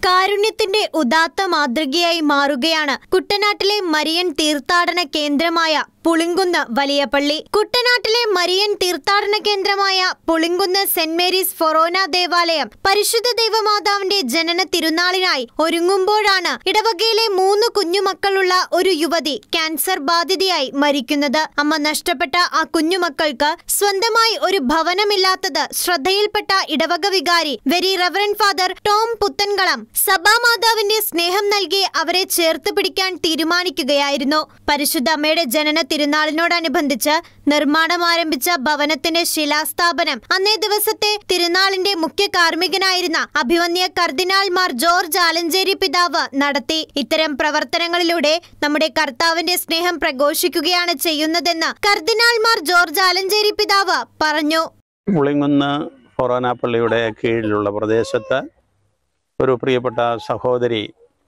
കാരുണ്യത്തിന്റെ ഉദാത്ത മാതൃകയായി മാറുകയാണ് കുട്ടനാട്ടിലെ മരിയൻ തീർത്ഥാടന കേന്ദ്രമായ പുളിങ്കുന്ന് വലിയ പള്ളി കുട്ടനാട്ടിലെ മരിയൻ തീർത്ഥാടന കേന്ദ്രമായ പുളിങ്കുന്ന് സെന്റ് മേരീസ് ഫൊറോന ദേവാലയം പരിശുദ്ധ ദൈവമാതാവിന്റെ ജനന തിരുനാളിനായി ഒരുങ്ങുമ്പോഴാണ് ഇടവകയിലെ മൂന്ന് കുഞ്ഞുമക്കളുള്ള ഒരു യുവതി ക്യാൻസർ ബാധിതയായി മരിക്കുന്നത് അമ്മ നഷ്ടപ്പെട്ട ആ കുഞ്ഞുമക്കൾക്ക് സ്വന്തമായി ഒരു ഭവനമില്ലാത്തത് ശ്രദ്ധയിൽപ്പെട്ട ഇടവക വികാരി very reverend father Tom Puthenkalam സഭാമാതാവിന്റെ സ്നേഹം നൽകി അവരെ ചേർത്ത് പിടിക്കാൻ തീരുമാനിക്കുകയായിരുന്നു പരിശുദ്ധ അമ്മയുടെ ജനന തിരുനാളിനോടനുബന്ധിച്ച് നിർമ്മാണം ആരംഭിച്ച ഭവനത്തിന്റെ ശിലാസ്ഥാപനം അന്നേ ദിവസത്തെ തിരുനാളിന്റെ മുഖ്യ കാർമ്മികനായിരുന്ന അഭിവന്യ കർദിനാൾ മാർ ജോർജ് ആലഞ്ചേരി പിതാവ് നടത്തി ഇത്തരം പ്രവർത്തനങ്ങളിലൂടെ നമ്മുടെ കർത്താവിന്റെ സ്നേഹം പ്രഘോഷിക്കുകയാണ് ചെയ്യുന്നതെന്ന് കർദിനാൾ മാർ ജോർജ് ആലഞ്ചേരി പിതാവ് പറഞ്ഞു മുളിങ്ങുന്ന് ഫൊറോന പള്ളിയുടെ കീഴിലുള്ള പ്രദേശത്ത് ഒരു പ്രിയപ്പെട്ട സഹോദരി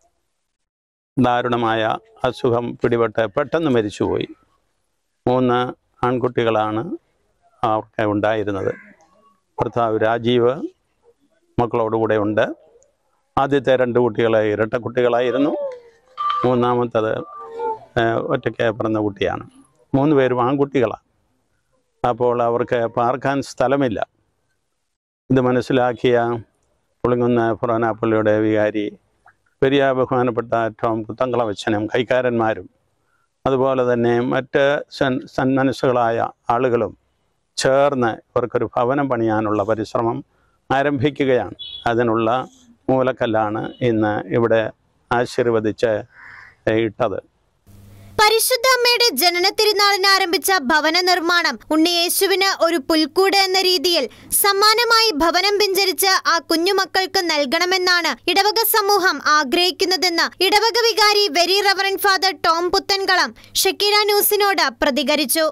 ദാരുണമായ അസുഖം പിടിപെട്ട് പെട്ടെന്ന് മരിച്ചുപോയി മൂന്ന് ആൺകുട്ടികളാണ് അവർക്ക് ഉണ്ടായിരുന്നത് ഭർത്താവ് രാജീവ് മക്കളോടുകൂടെ ഉണ്ട് ആദ്യത്തെ രണ്ട് കുട്ടികൾ ഇരട്ട കുട്ടികളായിരുന്നു മൂന്നാമത്തത് ഏഹ്, ഒറ്റയ്ക്ക് പിറന്ന കുട്ടിയാണ് മൂന്ന് പേരും ആൺകുട്ടികളാണ് അപ്പോൾ അവർക്ക് പാർക്കാൻ സ്ഥലമില്ല ഇത് മനസ്സിലാക്കിയ പുളിങ്ങുന്ന ഫൊറോനാപ്പള്ളിയുടെ വികാരി പെരിയ ബഹുമാനപ്പെട്ട ടോം പുത്തങ്കളവച്ചനും കൈക്കാരന്മാരും അതുപോലെ തന്നെ മറ്റ് സൻ സന്മനസ്സുകളായ ആളുകളും ചേർന്ന് ഇവർക്കൊരു ഭവനം പണിയാനുള്ള പരിശ്രമം ആരംഭിക്കുകയാണ് അതിനുള്ള മൂലക്കല്ലാണ് ഇന്ന് ഇവിടെ ആശീർവദിച്ച് ഇട്ടത് പരിശുദ്ധ അമ്മയുടെ ജനന തിരുനാളിന് ആരംഭിച്ച ഭവന നിർമ്മാണം ഉണ്ണിയേശുവിന് ഒരു പുൽക്കൂട് എന്ന രീതിയിൽ സമ്മാനമായി ഭവനം പിഞ്ചരിച്ച് ആ കുഞ്ഞുമക്കൾക്ക് നൽകണമെന്നാണ് ഇടവക സമൂഹം ആഗ്രഹിക്കുന്നതെന്ന് ഇടവക വികാരി very reverend father Tom Puthenkalam Shakeera ന്യൂസിനോട് പ്രതികരിച്ചു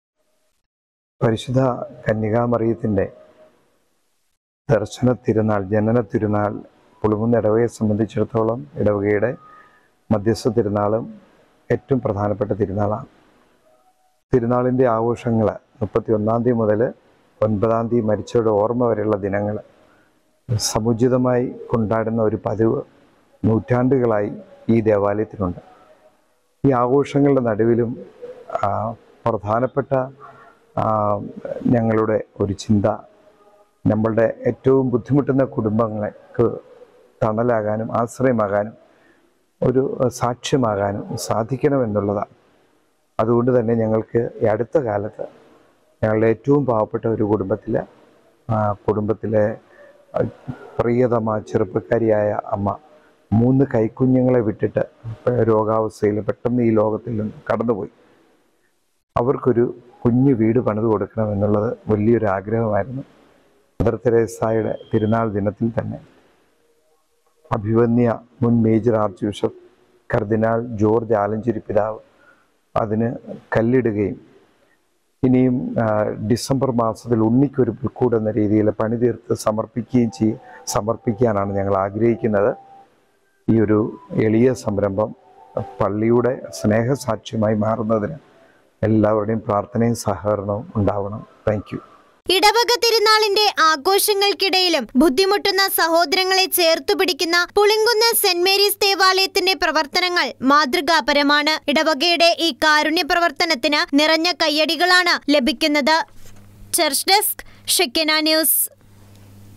പരിശുദ്ധ കന്യകാമറിയത്തിൻ്റെ ദർശന തിരുനാൾ ജനന തിരുനാൾ പുളിമുന്ന ഇടവകയെ സംബന്ധിച്ചിടത്തോളം ഇടവകയുടെ മധ്യസ്ഥ തിരുനാളും ഏറ്റവും പ്രധാനപ്പെട്ട തിരുനാളാണ് തിരുനാളിൻ്റെ ആഘോഷങ്ങൾ മുപ്പത്തി ഒന്നാം തീയതി മുതൽ ഒൻപതാം തീയതി മരിച്ചവരുടെ ഓർമ്മ വരെയുള്ള ദിനങ്ങൾ സമുചിതമായി കൊണ്ടാടുന്ന ഒരു പതിവ് നൂറ്റാണ്ടുകളായി ഈ ദേവാലയത്തിനുണ്ട് ഈ ആഘോഷങ്ങളുടെ നടുവിലും ആ, പ്രധാനപ്പെട്ട ആ, ഞങ്ങളുടെ ഒരു ചിന്ത നമ്മളുടെ ഏറ്റവും ബുദ്ധിമുട്ടുന്ന കുടുംബങ്ങൾക്ക് തണലാകാനും ആശ്രയമാകാനും ഒരു സാക്ഷ്യമാകാനും സാധിക്കണമെന്നുള്ളതാണ് അതുകൊണ്ട് തന്നെ ഞങ്ങൾക്ക് ഈ അടുത്ത കാലത്ത് ഞങ്ങളുടെ ഏറ്റവും പാവപ്പെട്ട ഒരു കുടുംബത്തിൽ കുടുംബത്തിലെ ആ, പ്രിയതമ ചെറുപ്പക്കാരിയായ അമ്മ മൂന്ന് കൈക്കുഞ്ഞുങ്ങളെ വിട്ടിട്ട് രോഗാവസ്ഥയിൽ പെട്ടെന്ന് ഈ ലോകത്തിൽ നിന്ന് കടന്നുപോയി അവർക്കൊരു കുഞ്ഞു വീട് പണിത് കൊടുക്കണമെന്നുള്ളത് വലിയൊരു ആഗ്രഹമായിരുന്നു മദർ തെരേസായുടെ തിരുനാൾ ദിനത്തിൽ തന്നെ അഭിവന്യ മുൻ major archbishop cardinal George Alencherry പിതാവ് അതിന് കല്ലിടുകയും ഇനിയും ആ, ഡിസംബർ മാസത്തിൽ ഉണ്ണിക്കൊരു പുൽക്കൂട് എന്ന രീതിയിൽ പണി തീർത്ത് സമർപ്പിക്കുകയും ചെയ്യ സമർപ്പിക്കാനാണ് ഞങ്ങൾ ആഗ്രഹിക്കുന്നത് ഈ ഒരു എളിയ സംരംഭം പള്ളിയുടെ സ്നേഹസാക്ഷ്യമായി മാറുന്നതിന് എല്ലാവരുടെയും പ്രാർത്ഥനയും സഹകരണവും ഉണ്ടാവണം താങ്ക് യു ഇടവക തിരുനാളിന്റെ ആഘോഷങ്ങൾക്കിടയിലും ബുദ്ധിമുട്ടുന്ന സഹോദരങ്ങളെ ചേർത്തു പിടിക്കുന്ന പുളിങ്കുന്ന് സെന്റ് മേരീസ് ദേവാലയത്തിന്റെ പ്രവർത്തനങ്ങൾ മാതൃകാപരമാണ് ഇടവകയുടെ ഈ കാരുണ്യ പ്രവർത്തനത്തിന് നിറഞ്ഞ കയ്യടികളാണ് ലഭിക്കുന്നത് ചർച്ച് ഡെസ്ക് ഷെക്കിന ന്യൂസ്